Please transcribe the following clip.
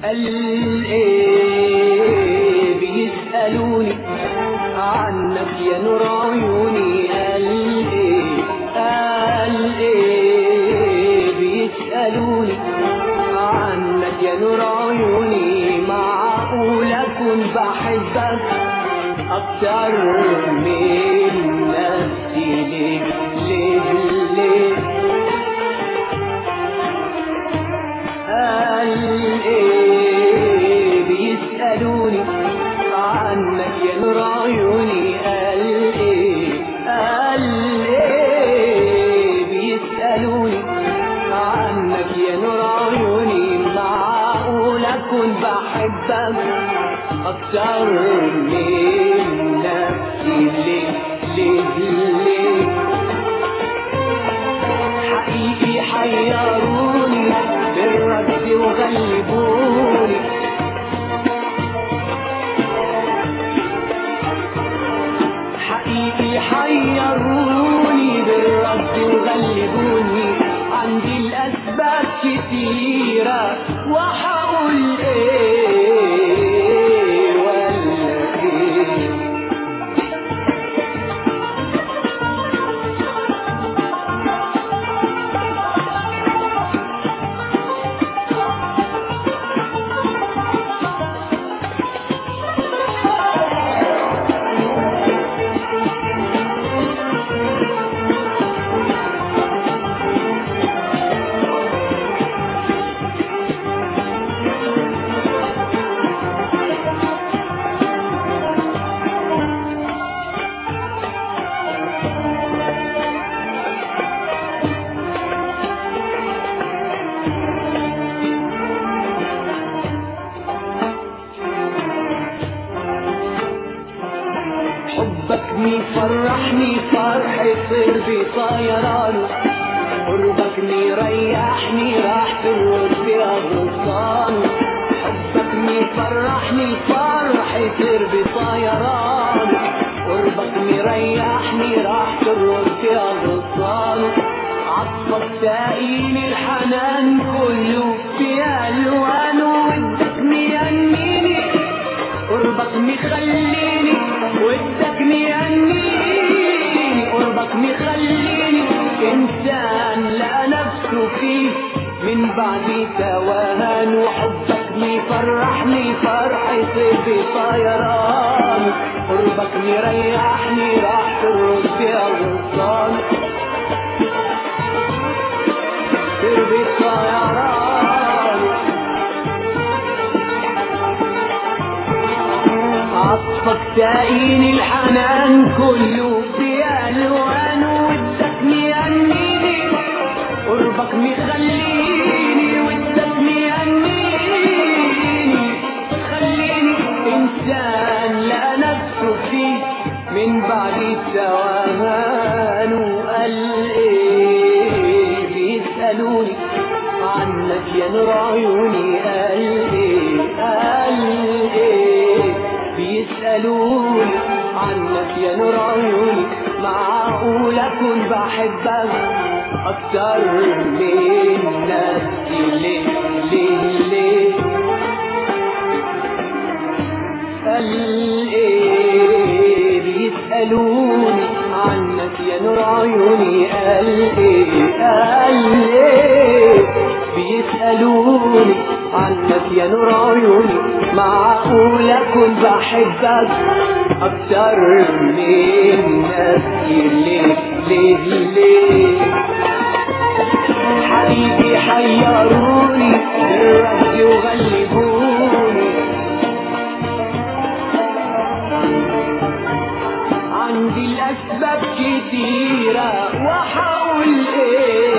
قال ايه بيسألوني عنك يا نور عيوني قال ايه قال ايه بيسألوني عنك يا نور عيوني معقول اكون بحبك اكتر من نفسي ليه ليه ليه قال ايه بيسألوني عنك يا نور عيوني قال ايه قال ايه بيسألوني عنك يا نور عيوني معقول اكون بحبك اكتر من نفسي ليه ليه ليه حقيقي حيروني بالرد وغلبوني حقيقي حيروني بالرد وغلبوني عندي الأسباب كتيرة وحقول ايه ولا ايه حبك مفرحني فرح يصير بطيران قربك مريحني راح ترد بأغصان حبك مفرحني فرح يصير بطيران قربك مريحني راح ترد بأغصان عطفك سائلني الحنان كله في ألوان ودك مينيني قربك مخليني ودك ميهنيني قربك مخليني انسان لقى نفسه فيه من بعد توهان وحبك مفرحني فرح يصير بطيران قربك مريحني راح ترد بأغصان يصير بطيران عطفك تاقيني الحنان كله بألوان ودك ميهنيني قربك مخليني ودك ميهنيني خليني إنسان لقى نفسه فيه من بعد التوهان وقال إيه بيسألوني عنك يا نور عيوني قال إيه قال إيه بيسألوني عنك يا نور عيوني معقول أكون بحبك أكتر من نفسي ليه ليه ليه قال إيه بيسألوني عنك يا نور عيوني قال إيه قال إيه بيسألوني عنك يا نور عيوني معقول أكون بحبك أكتر من نفسي ليه ليه ليه حبيبي حيروني بالرد وغلبوني عندي الأسباب كتيرة وحاول إيه